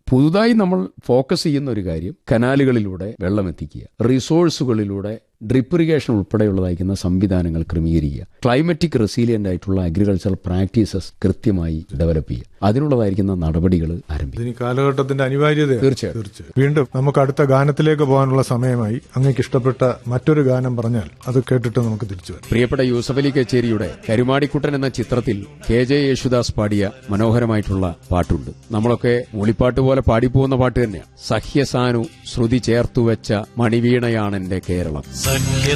പുതുതായി നമ്മൾ ഫോക്കസ് ചെയ്യുന്ന ഒരു കാര്യം കനാലുകളിലൂടെ വെള്ളം എത്തിക്കുക റിസോഴ്സുകളിലൂടെ ഡ്രിപ്പ് ഇറിഗേഷൻ ഉൾപ്പെടെയുള്ളതായിരിക്കുന്ന സംവിധാനങ്ങൾ ക്രമീകരിക്കുക ക്ലൈമറ്റിക് റെസീലിയന്റ് ആയിട്ടുള്ള അഗ്രികൾച്ചറൽ പ്രാക്ടീസസ് കൃത്യമായി ഡെവലപ്പ് ചെയ്യുക അതിനുള്ളതായിരിക്കുന്ന നടപടികൾ ആരംഭിക്കുക ഇതിന് കാലഘട്ടത്തിന്റെ അനിവാര്യതയാണ് തീർച്ചയായും തീർച്ചയായും വീണ്ടും നമുക്ക് അടുത്ത ഗാനത്തിലേക്ക് പോകാനുള്ള സമയമായി അങ്ങേക്ക് ഇഷ്ടപ്പെട്ട മറ്റൊരു ഗാനം പറഞ്ഞാൽ അത് കേട്ടിട്ട് നമുക്ക് തിരിച്ചു വരാം പ്രിയപ്പെട്ട യൂസഫ് അലി കച്ചേരിയുടെ കരുമാടിക്കുട്ടൻ എന്ന ചിത്രത്തിൽ കെ ജെ യേശുദാസ് പാടിയ മനോഹരമായിട്ടുള്ള പാട്ടുണ്ട് നമ്മളൊക്കെ മൂളിപ്പാട്ട് പോലെ പാടിപ്പോകുന്ന പാട്ട് തന്നെയാണ് സഹ്യസാനു ശ്രുതി ചേർത്തുവെച്ച മണിവീണയാണെന്റെ കേരളം സഖ്യ